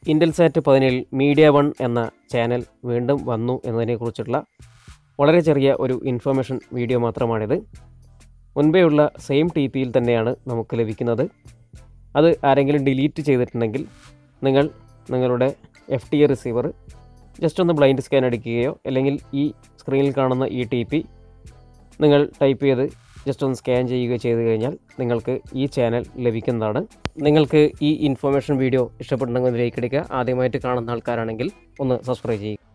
ഇൻ്റൽസാറ്റ് പതിനേഴിൽ media one എന്ന channel വീണ്ടും വന്നു എന്നതിനെക്കുറിച്ചുള്ള വളരെ ചെറിയ ഒരു ഇൻഫർമേഷൻ വീഡിയോ മാത്രമാണിത് മുൻപേയുള്ള സെയിം ടി പിയിൽ തന്നെയാണ് നമുക്ക് ലഭിക്കുന്നത് അത് ആരെങ്കിലും ഡിലീറ്റ് ചെയ്തിട്ടുണ്ടെങ്കിൽ നിങ്ങൾ നിങ്ങളുടെ F T A receiver just ഒന്ന് ബ്ലൈൻഡ് സ്കാൻ അടിക്കുകയോ അല്ലെങ്കിൽ ഈ സ്ക്രീനിൽ കാണുന്ന ഈ ടി പി നിങ്ങൾ ടൈപ്പ് ചെയ്ത് ജസ്റ്റ് ഒന്ന് സ്കാൻ ചെയ്യുകയോ ചെയ്തു കഴിഞ്ഞാൽ നിങ്ങൾക്ക് ഈ ചാനൽ ലഭിക്കുന്നതാണ് നിങ്ങൾക്ക് ഈ ഇൻഫർമേഷൻ വീഡിയോ ഇഷ്ടപ്പെട്ടുണ്ടെങ്കിൽ ഒന്ന് ലൈക്ക് അടിക്കുക ആദ്യമായിട്ട് കാണുന്ന ആൾക്കാരാണെങ്കിൽ ഒന്ന് സബ്സ്ക്രൈബ് ചെയ്യുക